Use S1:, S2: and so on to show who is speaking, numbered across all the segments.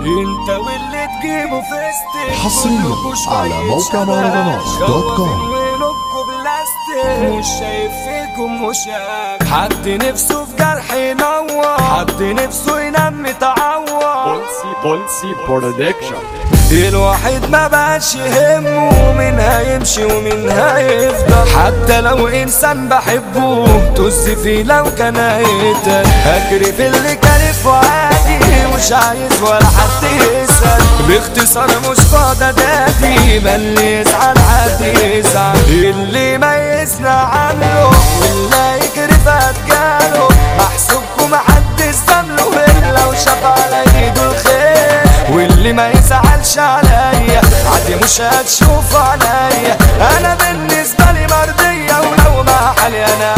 S1: انت واللي تجيبه في ستيك
S2: حصرياً على موقع مهرجانات دوت كوم.
S1: بلاستيك مش شايف فيكم مشاك حد نفسه في جرح ينور حد نفسه ينام متعور
S3: بولسي بولسي برودكشن
S1: الواحد ما بقاش يهمه مين هيمشي ومين هيفضل حتى لو انسان بحبه طز فيه لو كان هيقتل اجري في اللي كارف وعادي مش عايز ولا حد يسأل باختصار مش فاضي دادي بل اللي يزعل حد يزعل اللي ميزنا عنه واللي يجري فاتجاله محسوبكم محدش زمله الا وشاف على ايده الخير واللي ما يزعلش عليا عادي مش هتشوف عليا انا بالنسبة لي مرضية ولو ما حالي انا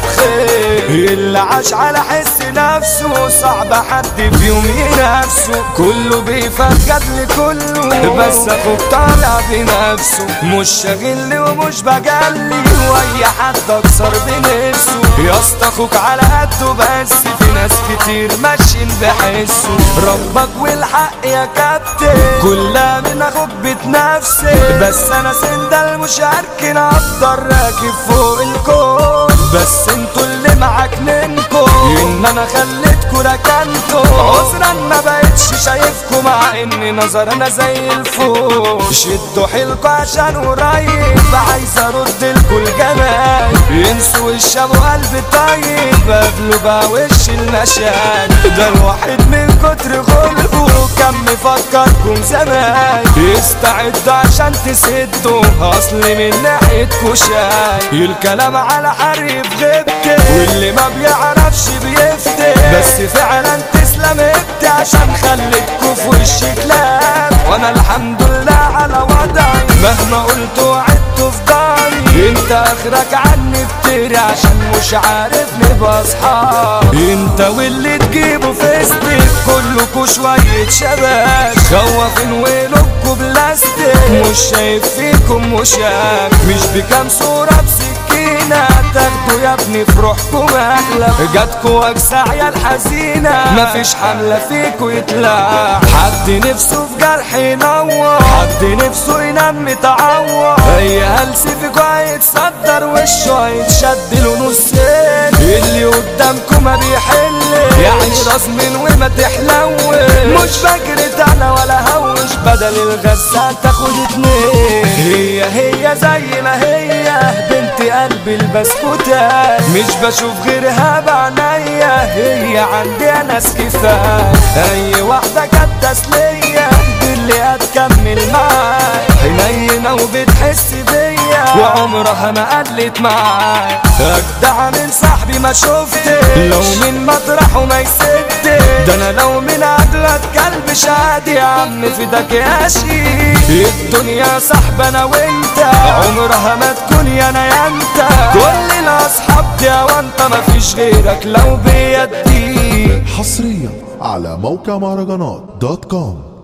S1: ببخير اللي عاش على حس نفسه صعب حد في يوم ينافسه كله بيفكر لكله بس اخوك طالع بنفسه مش شاغلني ومش بجلي واي حد اكسر بنفسه يا اسطى اخوك على قده بس في ناس كتير ماشيين بحسه ربك والحق يا كابتن كلها من اخوك بتنافسي بس انا سندل مش هركن افضل راكب فوق الكون بس انتوا اللي معاك منكم ان انا خليتكوا ركنتوا عذرا ما بقتش شايفكوا مع ان نظرنا زي الفوق شدوا حيلكوا عشان قريب عايز ارد لكوا الجمال ينسوا وش ابو قلب طيب قبلوا بقى وش المشاكل ده الواحد من كتر غلبه كان مفكركم زمان يستعد عشان تسدوا اصل من ناحيتكوا شاي الكلام على حريف غبتي واللي ما بيعرفش بيفتي بس فعلا تسلم ابتي عشان خليتكوا في وشي كلام وانا الحمد لله على وضعي مهما قلت وعدت في داري انت اخرك عني بتري عشان مش عارفني باصحاب انت واللي تجيبه فيستك كلكوا شوية شباب خوافين ولكوا بلاستيك مش شايف فيكم مشاك مش بكام صورة بسكينة تاخدوا يا ابني في روحكم احلى جاتكوا اجسع يا الحزينة مفيش حملة فيكوا يطلع حد نفسه في جرح ينور حد نفسه ينام متعور هي هلس فيكوا هيتصدر وشه هيتشد له نصين اللي قدامكم ما بيحل يعني راس من وما تحلوش مش بجري انا ولا هوش بدل الغسال تاخد اتنين هي هي زي ما هي بنت قلبي البسكوتة مش بشوف غيرها بعناية هي عندي ناس كفاية اي واحدة كانت تسلية دي اللي هتكمل معايا حنينة وبتحس بيا وعمرها ما قلت معايا اجدع من صاحبي ما شفت لو من مطرحه ما يسد ده انا لو من عدلة كلب شادي يا عم فداك يا شيخ الدنيا صاحب انا وانت عمرها ما تكون يا انا يا انت كل الاصحاب دي وانت مفيش غيرك لو بيدي
S2: حصريا على موقع مهرجانات دوت كوم